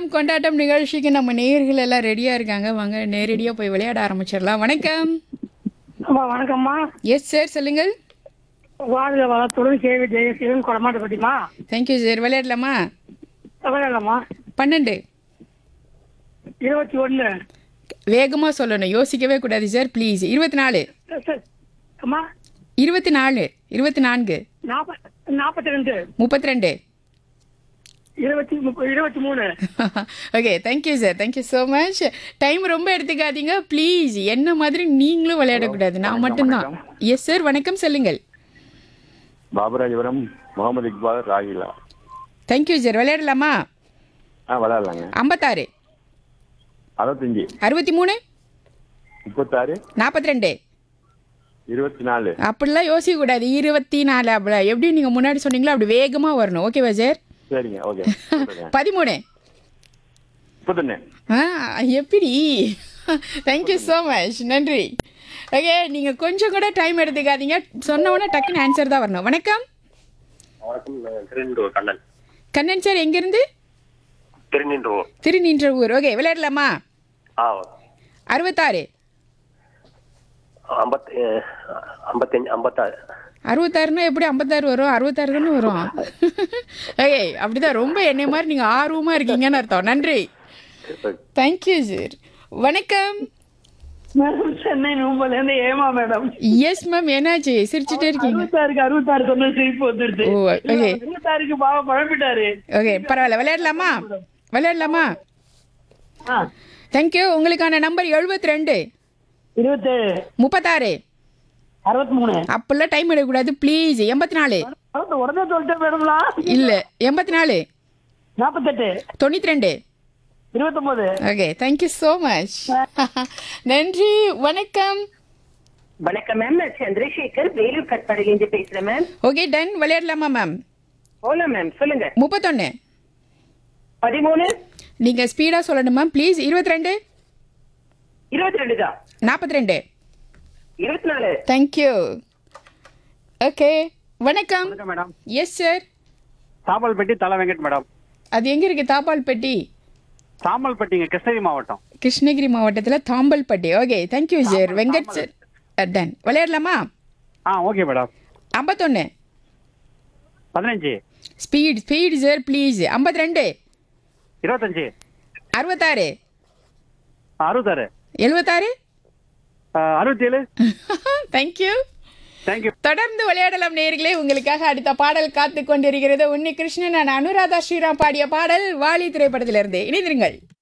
ஆட்டம் கொண்டாட்டம் நிகழ்ச்சிக்கு நம்ம நேயர்கள் எல்லாம் ரெடியா இருக்காங்க வாங்க நேரடியா போய் விளையாட ஆரம்பிச்சிடலாம் வணக்கம் அம்மா வணக்கம்மா எஸ் சார் சொல்லுங்கள் வாழ்க வளத்துடன் கேவி ஜெயசீலன் கொடமாட்டப்பட்டிமா தேங்க்யூ சார் விளையாடலாமா விளையாடலாமா பன்னெண்டு இருபத்தி ஒன்று வேகமா சொல்லணும் யோசிக்கவே கூடாது சார் ப்ளீஸ் இருபத்தி நாலு அம்மா இருபத்தி நாலு இருபத்தி நான்கு நாற்பத் நாற்பத்தி ரெண்டு முப்பத்தி ரெண்டு இருபத்தி முப்ப- இருபத்தி மூணு okay thank you sir thank you so much time ரொம்ப எடுத்துக்காதீங்க ப்ளீஸ் என்ன மாதிரி நீங்களும் விளையாடக்கூடாது நான் மட்டும்தான் எஸ் சார் வணக்கம் சொல்லுங்கள் பாபராஜபுரம் முகமது இக்பால் ராகிலா தேங்க்யூ சார் விளையாடலாமா ஆ விளையாடலாங்க ஐம்பத்தாறு அறுபத்தஞ்சி அறுபத்தி மூணு முப்பத்தாறு நாற்பத்தி ரெண்டு இருபத்தி நாலு அப்படிலாம் யோசிக்க கூடாது இருபத்தி நாலு அப்படி எப்படி நீங்கள் முன்னாடி சொன்னீங்களோ அப்படி வேகமாக வரணும் ஓகேவா சார் சரிங்க ஓகே பதிமூணு முப்பத்தொன்னு ஆ எப்படி தேங்க்யூ ஸோ மச் நன்றி ஓகே நீங்கள் கொஞ்சம் கூட டைம் எடுத்துக்காதீங்க சொன்ன உடனே டக்குன்னு ஆன்சர் தான் வரணும் வணக்கம் வணக்கம் திருநின்றூர் கண்ணன் கண்ணன் சார் எங்கேருந்து திருநின்றூர் திருநின்ற ஊர் ஓகே விளையாடலாமா ஆ அறுபத்தாறு ஐம்பத்தி ஐம்பத்தஞ்சு ஐம்பத்தாறு அறுபத்தாறுனா எப்படி ஐம்பத்தாறு வரும் அறுபத்தாறு தானே வரும் ஓகே அப்படிதான் ரொம்ப என்னை மாதிரி நீங்கள் ஆர்வமாக இருக்கீங்கன்னு அர்த்தம் நன்றி தேங்க்யூ சார் வணக்கம் மேடம் சென்னை நூம்பல இருந்து ஏமா மேடம் எஸ் மேம் என்னாச்சு சிரிச்சுட்டே இருக்கீங்க அறுபத்தாறுக்கு அறுபத்தாறு சொன்ன சிரிப்பு வந்துருச்சு ஓ, okay. அறுபத்தாறுக்கு பாவம் குழம்பிட்டாரு ஓகே பரவாயில்ல விளையாடலாமா விளையாடலாமா ஆ தேங்க்யூ உங்களுக்கான நம்பர் எழுபத்தி ரெண்டு இருபத்தேழு முப்பத்தாறு அறுபத்தி மூணு அப்பெல்லாம் டைம் எடுக்கக்கூடாது ப்ளீஸ் எண்பத்தி நாலு அறுபத்தி உடனே சொல்லிட்டேன் மேடம்லாம் இல்லை எண்பத்தி நாலு நாற்பத்தெட்டு தொண்ணூற்றி ரெண்டு இருபத்தொம்போது ஓகே தேங்க்யூ ஸோ மச் நன்றி வணக்கம் வணக்கம் மேம் நான் சந்திரசேகர் வேலூர் கட்பாடியிலிருந்து பேசுறேன் மேம் ஓகே டன் விளையாடலாமா மேம் போலாம் மேம் சொல்லுங்க முப்பத்தொன்று பதிமூணு நீங்கள் ஸ்பீடாக சொல்லணுமா ப்ளீஸ் இருபத்தி ரெண்டு இருபத்தி ரெண்டு தான் நாற்பத்தி ரெண்டு இருபத்தி நாலு தேங்க்யூ ஓகே வணக்கம் மேடம் எஸ் சார் சாம்பல்பட்டி தலை வெங்கட் மேடம் அது எங்கே இருக்குது தாப்பால் பெட்டி சாம்பல்பட்டிங்க கிருஷ்ணகிரி மாவட்டம் கிருஷ்ணகிரி மாவட்டத்தில் Thambalpatti okay thank you sir Venkat sir done விளையாடலாமா ஆ ஓகே மேடம் ஐம்பத்தொன்று பதினஞ்சு ஸ்பீட் ஸ்பீட் சார் ப்ளீஸ் ஐம்பத்தி ரெண்டு இருபத்தஞ்சு அறுபத்தாறு அறுபத்தாறு எழுபத்தாறு அறுபத்தி ஏழு தேங்க்யூ தேங்க்யூ தொடர்ந்து விளையாடலாம் நேர்களே உங்களுக்காக அடுத்த பாடல் காத்து கொண்டிருக்கிறது உன்னி கிருஷ்ணன் நான் அனுராதா ஸ்ரீராம் பாடிய பாடல் வாலி திரைப்படத்திலிருந்து இணைந்திருங்கள்